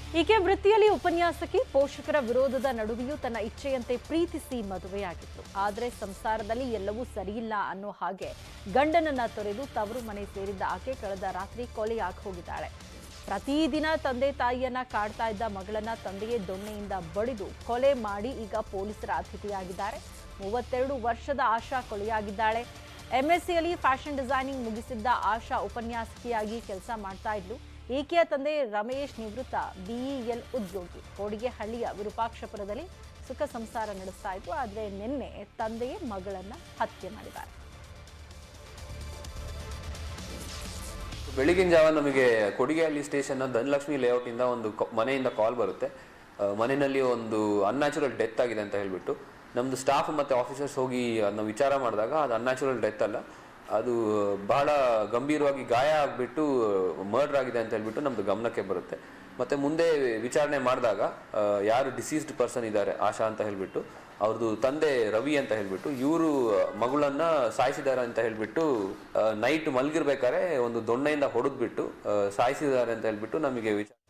ಈಕೆ ವೃತ್ತಿಯಲ್ಲಿ ಉಪನ್ಯಾಸಕಿ ಪೋಷಕರ ವಿರೋಧದ ನಡುವೆಯೂ ತನ್ನ ಇಚ್ಛೆಯಂತೆ ಪ್ರೀತಿಸಿ ಮದುವೆಯಾಗಿತ್ತು ಆದರೆ ಸಂಸಾರದಲ್ಲಿ ಎಲ್ಲವೂ ಸರಿಯಿಲ್ಲ ಅನ್ನೋ ಹಾಗೆ ಗಂಡನನ್ನ ತೊರೆದು ತವರು ಮನೆ ಸೇರಿದ್ದ ಆಕೆ ಕಳೆದ ರಾತ್ರಿ ಕೊಲೆಯಾಗಿ ಹೋಗಿದ್ದಾಳೆ ಪ್ರತಿದಿನ ತಂದೆ ತಾಯಿಯನ್ನ ಕಾಡ್ತಾ ಇದ್ದ ಮಗಳನ್ನ ತಂದೆಯೇ ದೊಣ್ಣೆಯಿಂದ ಬಡಿದು ಕೊಲೆ ಮಾಡಿ ಈಗ ಪೊಲೀಸರ ಅತಿಥಿಯಾಗಿದ್ದಾರೆ ಮೂವತ್ತೆರಡು ವರ್ಷದ ಆಶಾ ಕೊಲೆಯಾಗಿದ್ದಾಳೆ ಎಂಎಸ್ಸಿಯಲ್ಲಿ ಫ್ಯಾಷನ್ ಡಿಸೈನಿಂಗ್ ಮುಗಿಸಿದ್ದ ಆಶಾ ಉಪನ್ಯಾಸಕಿಯಾಗಿ ಕೆಲಸ ಮಾಡ್ತಾ ಇದ್ಲು ಈಕೆಯ ತಂದೆ ರಮೇಶ್ ನಿವೃತ್ತ ಬಿಇಎಲ್ ಉದ್ಯೋಗಿ ಕೋಡಿಗೆಹಳ್ಳಿಯ ವಿರೂಪಾಕ್ಷಪುರದಲ್ಲಿ ಸುಖ ಸಂಸಾರ ನಡೆಸ್ತಾ ಇದ್ರು ಆದರೆ ನಿನ್ನೆ ತಂದೆಯೇ ಮಗಳನ್ನ ಹತ್ಯೆ ಮಾಡಿದ್ದಾರೆ ಬೆಳಗಿನ ಜಾವ ನಮಗೆ ಕೊಡಿಗೆಹಳ್ಳಿ ಸ್ಟೇಷನ್ ಧನಲಕ್ಷ್ಮಿ ಲೇಔಟ್ ಇಂದ ಒಂದು ಕ- ಮನೆಯಿಂದ ಕಾಲ್ ಬರುತ್ತೆ ಆ, ಮನೆಯಲ್ಲಿ ಒಂದು ಅನ್ಯಾಚುರಲ್ ಡೆತ್ ಆಗಿದೆ ಅಂತ ಹೇಳ್ಬಿಟ್ಟು ನಮ್ದು ಸ್ಟಾಫ್ ಮತ್ತೆ ಆಫೀಸರ್ಸ್ ಹೋಗಿ ಅದನ್ನ ವಿಚಾರ ಮಾಡಿದಾಗ ಅದು ಅನ್ಯಾಚುರಲ್ ಡೆತ್ ಅಲ್ಲ ಅದು ಬಹಳ ಗಂಭೀರವಾಗಿ ಗಾಯ ಆಗಿಬಿಟ್ಟು ಮರ್ಡರ್ ಆಗಿದೆ ಅಂತ ಹೇಳ್ಬಿಟ್ಟು ನಮ್ದು ಗಮನಕ್ಕೆ ಬರುತ್ತೆ ಮತ್ತೆ ಮುಂದೆ ವಿಚಾರಣೆ ಮಾಡಿದಾಗ ಆ, ಯಾರು ಡಿಸೀಸ್ಡ್ ಪರ್ಸನ್ ಇದ್ದಾರೆ ಆಶಾ ಅಂತ ಹೇಳ್ಬಿಟ್ಟು ಅವ್ರದ್ದು ತಂದೆ ರವಿ ಅಂತ ಹೇಳ್ಬಿಟ್ಟು ಇವರು ಮಗಳನ್ನ ಸಾಯಿಸಿದ್ದಾರೆ ಅಂತ ಹೇಳ್ಬಿಟ್ಟು ನೈಟ್ ಮಲಗಿರ್ಬೇಕಾದ್ರೆ ಒಂದು ದೊಣ್ಣೆಯಿಂದ ಹೊಡೆದ್ಬಿಟ್ಟು ಆ, ಸಾಯಿಸಿದ್ದಾರೆ ಅಂತ ಹೇಳ್ಬಿಟ್ಟು ನಮಗೆ ವಿಚಾರ